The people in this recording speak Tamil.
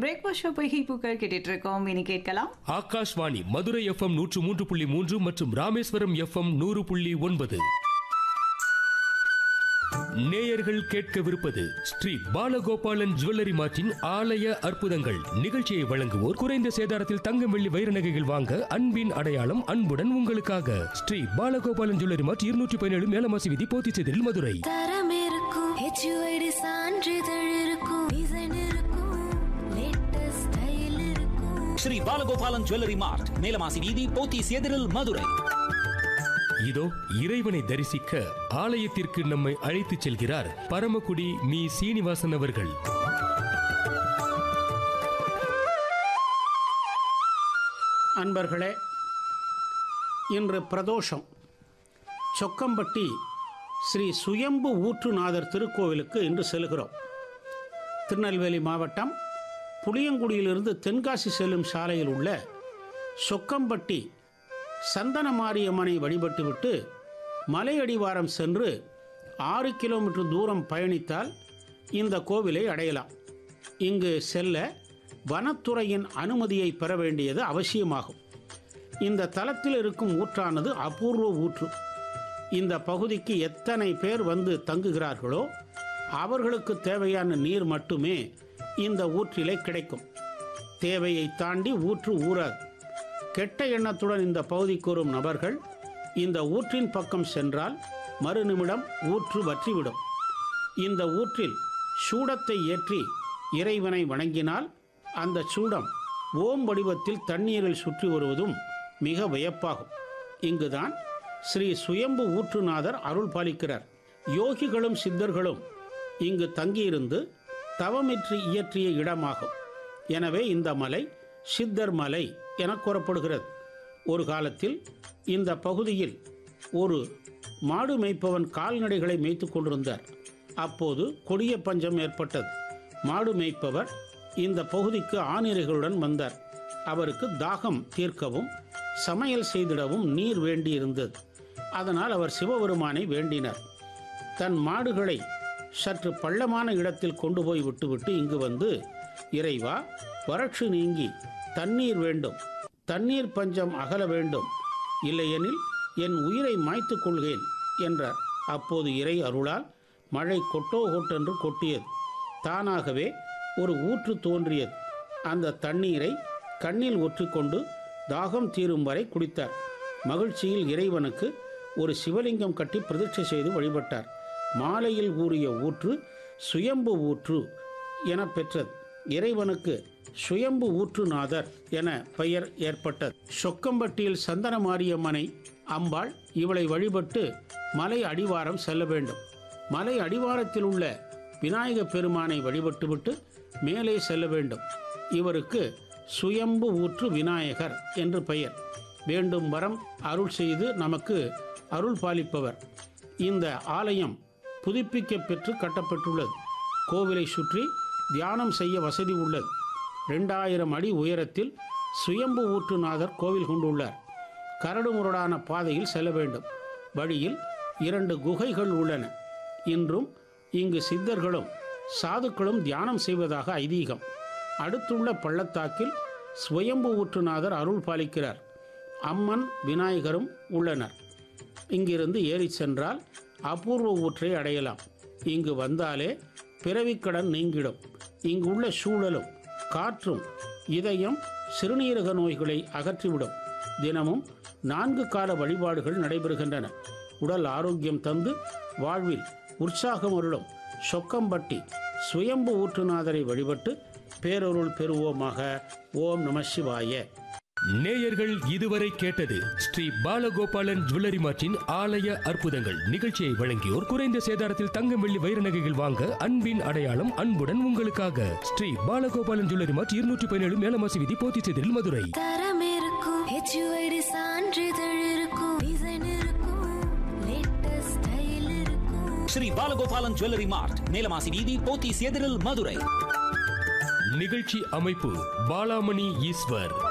பிரேக்ஃபாஸ்ட் ஷோ பொய்கை பூக்கள் கேட்டுட்டு இருக்கோம் இனி கேட்கலாம் ஆகாஷ்வாணி மதுரை எஃப்எம் நூற்று மூன்று புள்ளி மூன்று மற்றும் ராமேஸ்வரம் எஃப்எம் நூறு புள்ளி ஒன்பது நேயர்கள் கேட்கவிருப்பது ஸ்ரீ பாலகோபாலன் ஜுவல்லரி மார்ட்டின் ஆலய அற்புதங்கள் நிகழ்ச்சியை வழங்குவோர் குறைந்த சேதாரத்தில் தங்கம் வெள்ளி வைர நகைகள் வாங்க அன்பின் அடையாளம் அன்புடன் உங்களுக்காக ஸ்ரீ பாலகோபாலன் ஜுவல்லரி மார்ட் இருநூற்றி பதினேழு மேலமாசி விதி போத்திச்செதில் மதுரை தரம் இருக்கும் ஹெச்யூஐடி சான்றிதழ் இருக்கும் டிசைன் இருக்கும் லேட்டஸ்ட் ஸ்டைல் இருக்கும் ஸ்ரீ பாலகோபாலன் ஜுவல்லரி மார்ட் மேலமாசி வீதி போத்தீஸ் எதிரில் மதுரை இதோ இறைவனை தரிசிக்க ஆலயத்திற்கு நம்மை அழைத்துச் செல்கிறார் பரமக்குடி மீ சீனிவாசன் அவர்கள் அன்பர்களே இன்று பிரதோஷம் சொக்கம்பட்டி ஸ்ரீ சுயம்பு ஊற்றுநாதர் திருக்கோவிலுக்கு இன்று செல்கிறோம் திருநெல்வேலி மாவட்டம் புளியங்குடியிலிருந்து தென்காசி செல்லும் சாலையில் உள்ள சொக்கம்பட்டி சந்தன மாரியம்மனை வழிபட்டுவிட்டு மலை அடிவாரம் சென்று ஆறு கிலோமீட்டர் தூரம் பயணித்தால் இந்த கோவிலை அடையலாம் இங்கு செல்ல வனத்துறையின் அனுமதியை பெற வேண்டியது அவசியமாகும் இந்த தலத்தில் இருக்கும் ஊற்றானது அபூர்வ ஊற்று இந்த பகுதிக்கு எத்தனை பேர் வந்து தங்குகிறார்களோ அவர்களுக்கு தேவையான நீர் மட்டுமே இந்த ஊற்றிலே கிடைக்கும் தேவையை தாண்டி ஊற்று ஊறாது கெட்ட எண்ணத்துடன் இந்த பகுதிக்கு வரும் நபர்கள் இந்த ஊற்றின் பக்கம் சென்றால் மறுநிமிடம் ஊற்று வற்றிவிடும் இந்த ஊற்றில் சூடத்தை ஏற்றி இறைவனை வணங்கினால் அந்த சூடம் ஓம் வடிவத்தில் தண்ணீரில் சுற்றி வருவதும் மிக வியப்பாகும் இங்குதான் ஸ்ரீ சுயம்பு ஊற்றுநாதர் அருள் பாலிக்கிறார் யோகிகளும் சித்தர்களும் இங்கு தங்கியிருந்து தவமிற்றி இயற்றிய இடமாகும் எனவே இந்த மலை சித்தர் மலை என கூறப்படுகிறது ஒரு காலத்தில் இந்த பகுதியில் ஒரு மாடு மேய்ப்பவன் கால்நடைகளை மேய்த்து கொண்டிருந்தார் அப்போது கொடிய பஞ்சம் ஏற்பட்டது மாடு மேய்ப்பவர் இந்த பகுதிக்கு ஆணிரைகளுடன் வந்தார் அவருக்கு தாகம் தீர்க்கவும் சமையல் செய்திடவும் நீர் வேண்டியிருந்தது அதனால் அவர் சிவபெருமானை வேண்டினார் தன் மாடுகளை சற்று பள்ளமான இடத்தில் கொண்டு போய் விட்டுவிட்டு இங்கு வந்து இறைவா வறட்சி நீங்கி தண்ணீர் வேண்டும் தண்ணீர் பஞ்சம் அகல வேண்டும் இல்லையெனில் என் உயிரை மாய்த்து கொள்கிறேன் என்றார் அப்போது இறை அருளால் மழை கொட்டோ கொட்டென்று கொட்டியது தானாகவே ஒரு ஊற்று தோன்றியது அந்த தண்ணீரை கண்ணில் ஒற்றிக்கொண்டு தாகம் தீரும் வரை குடித்தார் மகிழ்ச்சியில் இறைவனுக்கு ஒரு சிவலிங்கம் கட்டி பிரதிஷ்டை செய்து வழிபட்டார் மாலையில் ஊறிய ஊற்று சுயம்பு ஊற்று என பெற்றது இறைவனுக்கு சுயம்பு ஊற்றுநாதர் என பெயர் ஏற்பட்டது சொக்கம்பட்டியில் சந்தன மாரியம்மனை அம்பாள் இவளை வழிபட்டு மலை அடிவாரம் செல்ல வேண்டும் மலை அடிவாரத்தில் உள்ள விநாயக பெருமானை வழிபட்டுவிட்டு மேலே செல்ல வேண்டும் இவருக்கு சுயம்பு ஊற்று விநாயகர் என்று பெயர் வேண்டும் வரம் அருள் செய்து நமக்கு அருள் பாலிப்பவர் இந்த ஆலயம் புதுப்பிக்க பெற்று கட்டப்பட்டுள்ளது கோவிலை சுற்றி தியானம் செய்ய வசதி உள்ளது ரெண்டாயிரம் அடி உயரத்தில் சுயம்பு ஊற்றுநாதர் கோவில் கொண்டுள்ளார் கரடுமுரடான பாதையில் செல்ல வேண்டும் வழியில் இரண்டு குகைகள் உள்ளன இன்றும் இங்கு சித்தர்களும் சாதுக்களும் தியானம் செய்வதாக ஐதீகம் அடுத்துள்ள பள்ளத்தாக்கில் சுயம்பு ஊற்றுநாதர் அருள் பாலிக்கிறார் அம்மன் விநாயகரும் உள்ளனர் இங்கிருந்து ஏறி சென்றால் அபூர்வ ஊற்றை அடையலாம் இங்கு வந்தாலே பிறவிக்கடன் நீங்கிடும் இங்கு உள்ள சூழலும் காற்றும் இதயம் சிறுநீரக நோய்களை அகற்றிவிடும் தினமும் நான்கு கால வழிபாடுகள் நடைபெறுகின்றன உடல் ஆரோக்கியம் தந்து வாழ்வில் உற்சாகம் அருளும் சொக்கம்பட்டி சுயம்பு ஊற்றுநாதரை வழிபட்டு பேரருள் பெறுவோமாக ஓம் நம சிவாய நேயர்கள் இதுவரை கேட்டது ஸ்ரீ பாலகோபாலன் ஜுவல்லரி மார்ட்டின் ஆலய அற்புதங்கள் நிகழ்ச்சியை வழங்கியோர் குறைந்த சேதாரத்தில் தங்கம் வெள்ளி வைர நகைகள் வாங்க அன்பின் அடையாளம் அன்புடன் உங்களுக்காக ஸ்ரீ பாலகோபாலன் ஜுவல்லரி மார்ட் இருநூற்றி பதினேழு மேலமாசி விதி போத்திச்செதில் மதுரை தரம் இருக்கும் ஹெச்யூஐடி சான்றிதழ் இருக்கும் டிசைன் இருக்கும் லேட்டஸ்ட் ஸ்டைல் இருக்கும் ஸ்ரீ பாலகோபாலன் ஜுவல்லரி மார்ட் மேலமாசி வீதி போத்தீஸ் எதிரில் மதுரை நிகழ்ச்சி அமைப்பு பாலாமணி ஈஸ்வர்